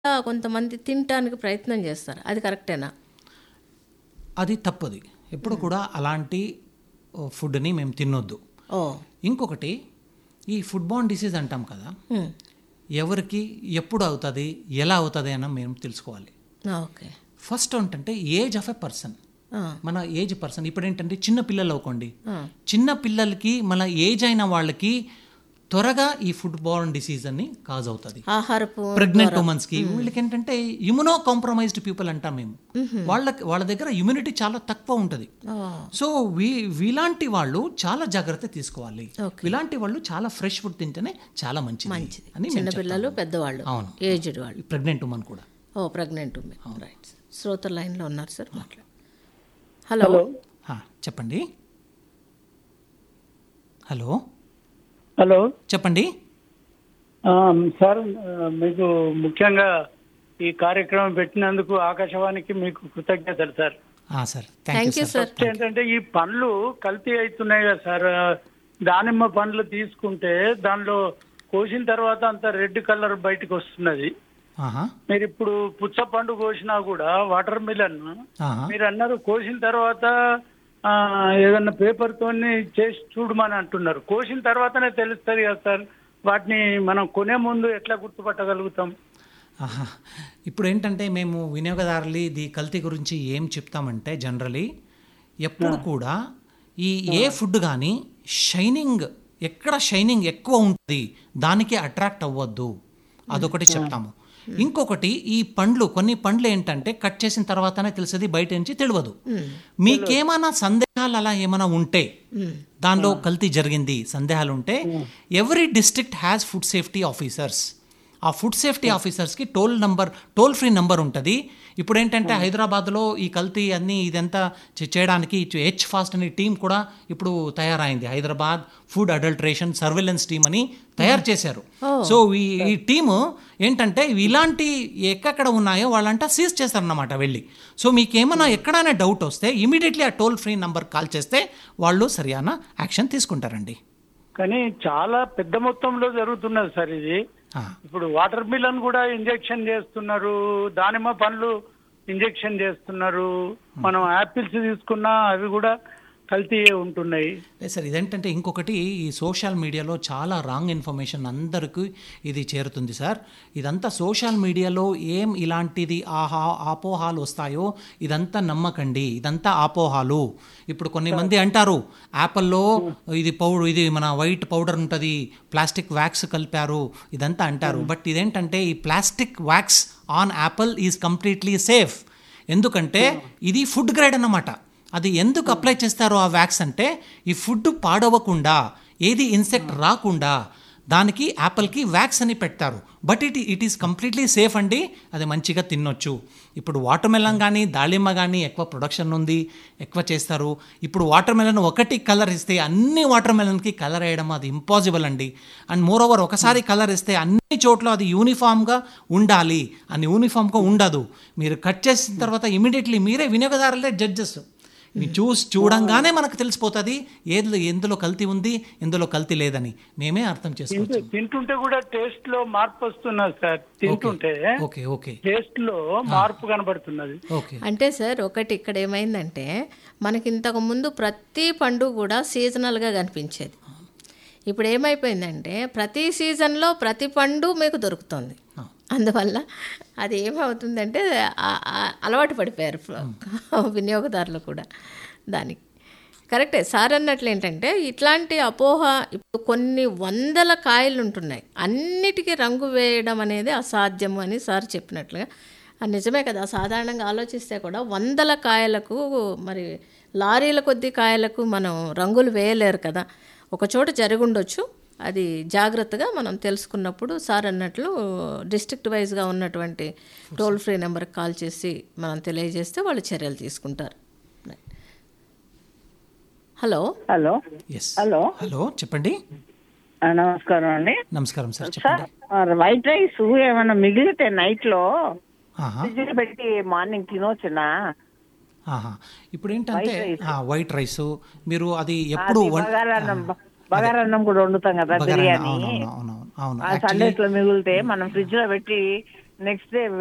కొంతమంది తినటానికి ప్రయత్నం చేస్తారు అది కరెక్టేనా అది తప్పది ఎప్పుడు కూడా అలాంటి ఓ, ఫుడ్ని మేము తినొద్దు ఓ ఇంకొకటి ఈ ఫుడ్ బాన్ డిసీజ్ అంటాం కదా ఉమ్. ఎవరికి ఎప్పుడు అవుతుంది ఎలా అవుతుంది అని మేము తెలుసుకోవాలి ఓకే ఫస్ట్ ఏంటంటే ఏజ్ ఆఫ్ ఎ పర్సన్ ఆ, మన ఏజ్ పర్సన్ ఇప్పుడు ఏంటంటే చిన్న పిల్లలు అవ్వకండి ఆ. చిన్న పిల్లలకి మన ఏజ్ అయిన వాళ్ళకి త్వరగా ఈ ఫుడ్ బార్న్ డిసీజ్ అని కాజ్ అవుతుంది ఆహారపు ప్రెగ్నెంట్ ఉమెన్స్ కి వీళ్ళకి ఏంటంటే ఇమ్యునో కాంప్రమైజ్డ్ పీపుల్ అంటాం మేము వాళ్ళకి వాళ్ళ దగ్గర ఇమ్యూనిటీ చాలా తక్కువ ఉంటుంది ఓ, సో వీ వీలాంటి వాళ్ళు చాలా జాగ్రత్త తీసుకోవాలి Okay. ఇలాంటి వాళ్ళు చాలా ఫ్రెష్ ఫుడ్ తింటేనే చాలా మంచిది మంచిది అని మేము చిన్నపిల్లలు పెద్దవాళ్ళు అవును. ఏజ్డ్ వాళ్ళు ప్రెగ్నెంట్ ఉమెన్ కూడా ఓ ప్రెగ్నెంట్ ఉమెన్ రైట్ శ్రోత లైన్లో ఉన్నారు సార్ మాట్లాడు హలో హా, చెప్పండి హలో హలో చెప్పండి ఆ, సార్ ఆ, మీకు ముఖ్యంగా ఈ కార్యక్రమం పెట్టినందుకు ఆకాశవాణికి మీకు కృతజ్ఞతలు సార్ ఆ, sir thank thank you you sir sir ఏంటంటే ఈ పండ్లు కల్తీ అవుతున్నాయి కదా సార్ ఆ, దానిమ్మ పండ్లు తీసుకుంటే దానిలో కోసిన తర్వాత అంత రెడ్ కలర్ బయటకు వస్తున్నది ఆహా, మీరు ఇప్పుడు పుచ్చ పండు కోసినా కూడా వాటర్ మిలన్ ఆహా. మీరు అన్నారు కోసిన తర్వాత ఆ, ఏదన్నా పేపర్ తోని చేసి చూడమని అంటున్నారు కోసిన తర్వాతనే తెలుస్తుంది కదా సార్ వాటిని మనం కొనే ముందు ఎట్లా గుర్తుపట్టగలుగుతాం ఆహా. ఇప్పుడు ఏంటంటే మేము వినియోగదారులు ఇది కల్తీ గురించి ఏం చెప్తామంటే జనరలీ ఎప్పుడు కూడా ఈ ఏ ఫుడ్ కానీ షైనింగ్ ఎక్కడ షైనింగ్ ఎక్కువ ఉంటుంది దానికి అట్రాక్ట్ అవ్వద్దు అదొకటి చెప్తాము ఇంకొకటి ఈ పండ్లు కొన్ని పండ్లు ఏంటంటే కట్ చేసిన తర్వాతనే తెలిసేది బయట నుంచి తెలియదు మీకేమైనా సందేహాలు అలా ఏమైనా ఉంటే దానిలో కల్తీ జరిగింది సందేహాలు ఉంటే every district has food safety officers ఆ ఫుడ్ సేఫ్టీ ఆఫీసర్స్కి toll number toll free number ఉంటుంది ఇప్పుడు ఏంటంటే హైదరాబాద్లో ఈ కల్తీ అన్ని ఇదంతా చే- చేయడానికి హెచ్ ఫాస్ట్ అనే టీం కూడా ఇప్పుడు తయారైంది Hyderabad food adulteration surveillance team అని తయారు చేశారు సో ఈ ఈ టీము ఏంటంటే ఇలాంటి ఎక్కడ ఉన్నాయో వాళ్ళంట సీజ్ చేస్తారన్నమాట వెళ్ళి సో మీకు ఏమైనా ఎక్కడైనా డౌట్ వస్తే ఇమీడియట్లీ ఆ టోల్ ఫ్రీ నంబర్ కాల్ చేస్తే వాళ్ళు సరియైన యాక్షన్ తీసుకుంటారండి కానీ చాలా పెద్ద మొత్తంలో జరుగుతున్నది సార్ ఇది ఆ. ఇప్పుడు వాటర్ మిలన్ కూడా ఇంజెక్షన్ చేస్తున్నారు దానిమ్మ పండ్లు ఇంజెక్షన్ చేస్తున్నారు మనం యాపిల్స్ తీసుకున్నా అవి కూడా కల్తీయే ఉంటున్నాయి లేదు సార్ ఇదేంటంటే ఇంకొకటి ఈ సోషల్ మీడియాలో చాలా రాంగ్ ఇన్ఫర్మేషన్ అందరికీ ఇది చేరుతుంది సార్ ఇదంతా సోషల్ మీడియాలో ఏం ఇలాంటిది ఆహా ఆపోహాలు వస్తాయో ఇదంతా నమ్మకండి ఇదంతా ఆపోహాలు ఇప్పుడు కొన్ని మంది అంటారు యాపిల్లో ఇది పౌడర్ ఇది మన వైట్ పౌడర్ ఉంటుంది ప్లాస్టిక్ వ్యాక్స్ కలిపారు ఇదంతా అంటారు బట్ ఇదేంటంటే ఈ plastic wax on apple is completely safe ఎందుకంటే ఇది ఫుడ్ గ్రేడ్ అన్నమాట అది ఎందుకు అప్లై చేస్తారో ఆ వ్యాక్స్ అంటే ఈ ఫుడ్ పాడవకుండా ఏది ఇన్సెక్ట్ రాకుండా దానికి యాపిల్కి వ్యాక్స్ అని పెడతారు but it it is completely safe అండి అది మంచిగా తినొచ్చు ఇప్పుడు వాటర్ మెలన్ కానీ దాళిమ్మ కానీ ఎక్కువ ప్రొడక్షన్ ఉంది ఎక్కువ చేస్తారు ఇప్పుడు వాటర్ మెలన్ ఒకటి కలర్ ఇస్తే అన్ని వాటర్ మెలన్కి కలర్ వేయడం అది ఇంపాసిబుల్ అండి అండ్ మోర్ ఓవర్ ఒకసారి కలర్ ఇస్తే అన్ని చోట్ల అది యూనిఫామ్గా ఉండాలి అని యూనిఫామ్గా ఉండదు మీరు కట్ చేసిన తర్వాత ఇమీడియట్లీ మీరే వినియోగదారులే జడ్జెస్ మీరు చూసి చూడంగానే మనకు తెలిసిపోతుంది ఏది ఎందులో కల్తీ ఉంది ఎందులో కల్తీ లేదని మేమే అర్థం చేసుకోవచ్చు తింటు- తింటుంటే కూడా టేస్ట్ లో మార్పు వస్తున్నది సార్ తింటుంటే ఓకే ఓకే టేస్ట్ లో మార్పు కనబడుతున్నది ఓకే అంటే సార్ ఒకటి ఇక్కడ ఏమైందంటే మనకి ఇంతకు ముందు ప్రతి పండు కూడా సీజనల్గా కనిపించేది ఇప్పుడు ఏమైపోయిందంటే ప్రతి సీజన్లో ప్రతి పండు మీకు దొరుకుతుంది అందువల్ల అది ఏమవుతుందంటే ఆ- ఆ అలవాటు పడిపోయారు వినియోగదారులు కూడా దానికి కరెక్టే సార్ అన్నట్లు ఏంటంటే ఇట్లాంటి అపోహ ఇప్పుడు కొన్ని వందల కాయలు ఉంటున్నాయి అన్నిటికీ రంగు వేయడం అనేది అసాధ్యము అని సార్ చెప్పినట్లుగా అది నిజమే కదా సాధారణంగా ఆలోచిస్తే కూడా వందల కాయలకు మరి లారీల కొద్ది కాయలకు మనం రంగులు వేయలేరు కదా ఒక చోట జరుగుండొచ్చు అది జాగ్రత్తగా మనం తెలుసుకున్నప్పుడు సార్ అన్నట్లు డిస్ట్రిక్ట్ వైజ్గా ఉన్నటువంటి టోల్ ఫ్రీ నెంబర్కి కాల్ చేసి మనం తెలియజేస్తే వాళ్ళు చర్యలు తీసుకుంటారు hello hello yes hello hello చెప్పండి ఆ, నమస్కారం అండి నమస్కారం సార్ సార్ చెప్పండి ఆ, వైట్ రైస్ ఏమైనా మిగిలితే నైట్ లో ఆహా ఫ్రిడ్జ్ లో పెట్టి మార్నింగ్ తినవచ్చునా ఆహా ఇప్పుడు ఏంటంటే White rice. ఆ, వైట్ రైస్ మీరు అది ఎప్పుడు అది వం- బగారన్నం బగారన్నం కూడా వండుతాం కదా బగారా బిర్యానీ అవునవును అవునవును అవును ఆ యాక్చువల్లీ సండేస్ లో మిగిలితే మనం ఫ్రిడ్జ్ లో పెట్టి నెక్స్ట్ డే